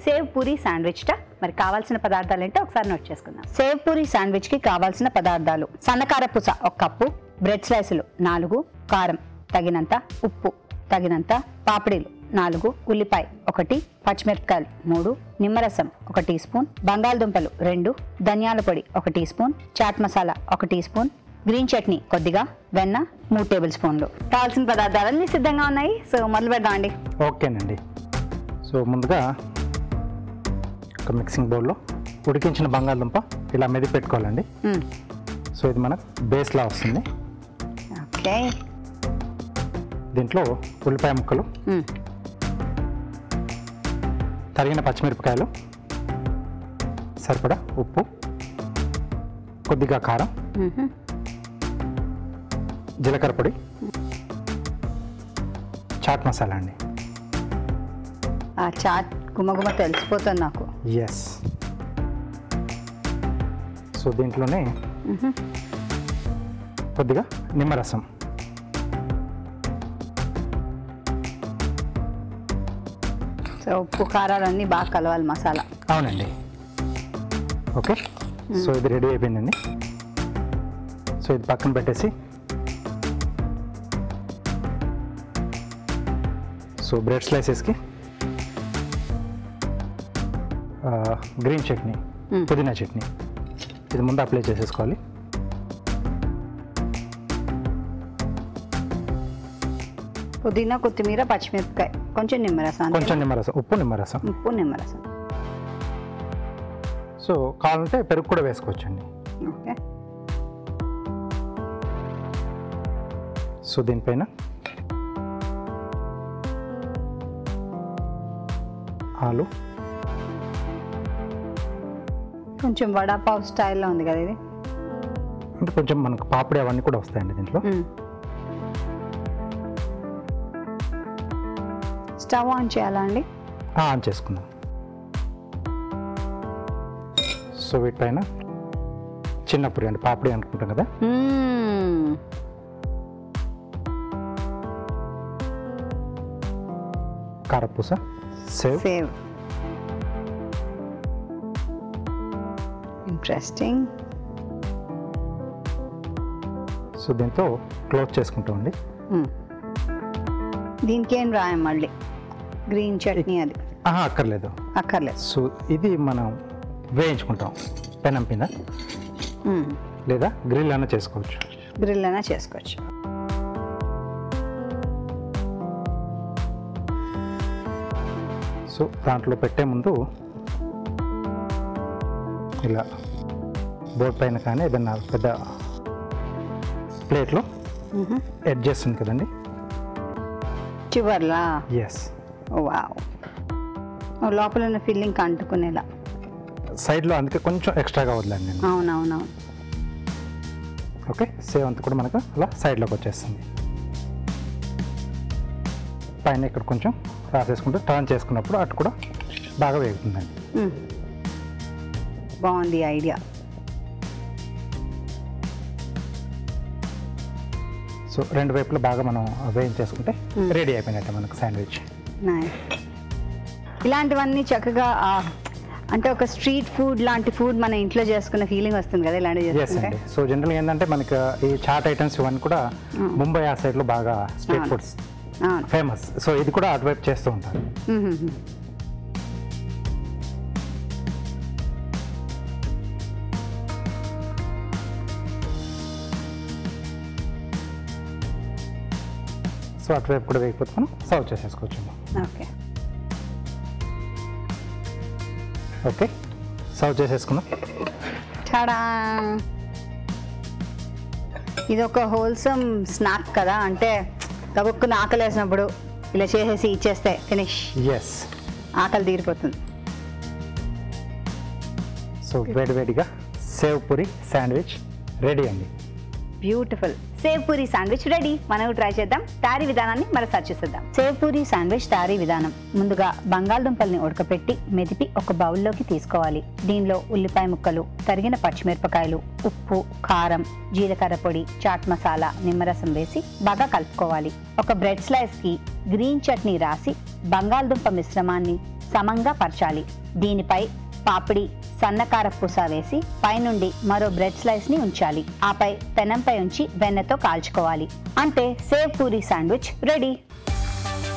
Save puri sandwich ట మరి కావాల్సిన పదార్థాలు ఏంటో ఒకసారి నోట్ చేసుకుందాం సేవ్ పూరి శాండ్విచ్ కి కావాల్సిన పదార్థాలు సన్నకార పుస ఒక కప్పు బ్రెడ్ స్లైసులు నాలుగు కారం తగినంత ఉప్పు తగినంత పాపిడీలు నాలుగు ఉల్లిపాయ ఒకటి పచ్చిమిరపకాయలు మూడు నిమ్మరసం ఒక టీ స్పూన్ బంగాళదుంపలు రెండు ధనియాల పొడి ఒక టీ స్పూన్ చాట్ మసాలా ఒక టీ స్పూన్ గ్రీన్ చట్నీ కొద్దిగా వెన్న మూడు టేబుల్ స్పూన్లు కావాల్సిన పదార్థాలన్నీ సిద్ధంగా ఉన్నాయి సో మొదలు పెడదామండి ఓకేనండి సో ముందుగా ఒక మిక్సింగ్ బౌల్లో ఉడికించిన బంగాళదుంప ఇలా మెది పెట్టుకోవాలండి మ్మ్. సో ఇది మనకు బేస్లా వస్తుంది ఓకే దీంట్లో ఉల్లిపాయ ముక్కలు మ్మ్. తరిగిన పచ్చిమిరపకాయలు సరిపడా ఉప్పు కొద్దిగా కారం మ్మ్. జీలకర్ర పొడి చాట్ మసాలా అండి ఆ చాట్ గుమగుమ తెలిసిపోతుంది నాకు ఎస్ సో దీంట్లోనే మ్మ్. కొద్దిగా నిమ్మరసం సో ఉప్పు కారాలన్నీ బాగా కలవాలి మసాలా అవునండి ఓకే సో ఇది రెడీ అయిపోయిందండి సో ఇది పక్కన పెట్టేసి సో బ్రెడ్ స్లైసెస్కి గ్రీన్ చట్నీ మ్మ్. పుదీనా చట్నీ ఇది ముందు అప్లై చేసేసుకోవాలి పుదీనా కొత్తిమీర పచ్చిమిరపకాయ కొంచెం నిమ్మరసం అంతే. కొంచెం నిమ్మరసం ఉప్పు నిమ్మరసం ఉప్పు నిమ్మరసం సో కావాలంటే పెరుగు కూడా వేసుకోవచ్చండి ఓకే సో దీనిపైన ఆలు కొంచెం వడాపావ్ స్టైల్లో ఉంది కదా ఇది అంటే కొంచెం మనకు పాపిడి అవన్నీ కూడా వస్తాయండి దీంట్లో మ్మ్. స్టవ్ ఆన్ చేయాలా అండి ఆ, ఆన్ చేసుకుందాం సో వీటిపైన చిన్న పురి అంటే పాపిడి అనుకుంటాం కదా మ్మ్. కారపూస సేవ్ సేవ్ ఇంట్రెస్టింగ్ సో దీంతో క్లోజ్ చేసుకుంటామండి దీనికి ఏం రాయం మళ్ళీ గ్రీన్ చట్నీ అది ఆహా అక్కర్లేదు అక్కర్లేదు సో ఇది మనం వేయించుకుంటాం పెనం మీద మ్మ్. లేదా గ్రిల్ అయినా చేసుకోవచ్చు గ్రిల్ అయినా చేసుకోవచ్చు సో దాంట్లో పెట్టే ముందు ఇలా బోర్డ్ పైన కానీ ఏదైనా పెద్ద ప్లేట్లో మ్మ్. ఎడ్జెస్ ఉంది కదండి చివర్లా ఎస్ వావ్ లోపల ఉన్న ఫిల్లింగ్ అంటుకునేలా సైడ్లో అందుకే కొంచెం ఎక్స్ట్రాగా వదిలేండి నేను అవునవునవును ఓకే సేవ్ అంతా కూడా మనకు అలా సైడ్లోకి వచ్చేస్తుంది పైన ఇక్కడ కొంచెం రాసేసుకుంటూ టర్న్ చేసుకున్నప్పుడు అటు కూడా బాగా వేగుతుందండి మ్మ్. బాగుంది ఐడియా సో రెండు వైపులా బాగా మనం వేయించేసుకుంటే Hmm. రెడీ అయిపోయినట్టే మనకు శాండ్విచ్ నైస్ ఇలాంటివన్నీ చక్కగా ఆ, అంటే ఒక స్ట్రీట్ ఫుడ్ లాంటి ఫుడ్ మన ఇంట్లో చేసుకున్న ఫీలింగ్ వస్తుంది కదా ఇలాంటివి ఎస్ చేసుకుంటే అండి సో జనరల్గా ఏంటంటే మనకి ఈ చాట్ ఐటమ్స్ ఇవన్నీ కూడా Hmm. ముంబై ఆ సైడ్లో బాగా స్ట్రీట్ అవును. ఫుడ్స్ అవును ఫేమస్ సో ఇది కూడా అటువైపు చేస్తూ ఉంటారు మ్మ్, మ్మ్. సో అటువైపు కూడా వేయకపోతే మనం సర్వ్ చేసేసుకోవచ్చు ఓకే ఓకే సర్వ్ చేసేసుకుందాం టాడా ఇది ఒక హోల్సమ్ స్నాక్ కదా అంటే గబుక్కున ఆకలి వేసినప్పుడు ఇలా చేసేసి ఇచ్చేస్తే ఫినిష్ ఎస్ ఆకలి తీరిపోతుంది సో వేడివేడిగా సేవ్ పూరి శాండ్విచ్ రెడీ అండి beautiful sev puri sandwich ready మనం ట్రై చేద్దాం తయారీ విధానాన్ని మరోసారి చూసేద్దాం సేవ్ పూరి శాండ్విచ్ తయారీ విధానం ముందుగా బంగాళదుంపల్ని ఉడకపెట్టి మెదిపి ఒక బౌల్లోకి తీసుకోవాలి దీనిలో ఉల్లిపాయ ముక్కలు తరిగిన పచ్చిమిరపకాయలు ఉప్పు కారం జీలకర్ర పొడి చాట్ మసాలా నిమ్మరసం వేసి బాగా కలుపుకోవాలి ఒక బ్రెడ్ స్లైస్ కి గ్రీన్ చట్నీ రాసి బంగాళదుంప మిశ్రమాన్ని సమంగా పరచాలి దీనిపై పాపిడి సన్నకార పూస వేసి పైనుండి మరో బ్రెడ్ స్లైస్ ని ఉంచాలి ఆపై పెనంపై ఉంచి వెన్నతో కాల్చుకోవాలి అంతే సేవ్ పూరి శాండ్విచ్ రెడీ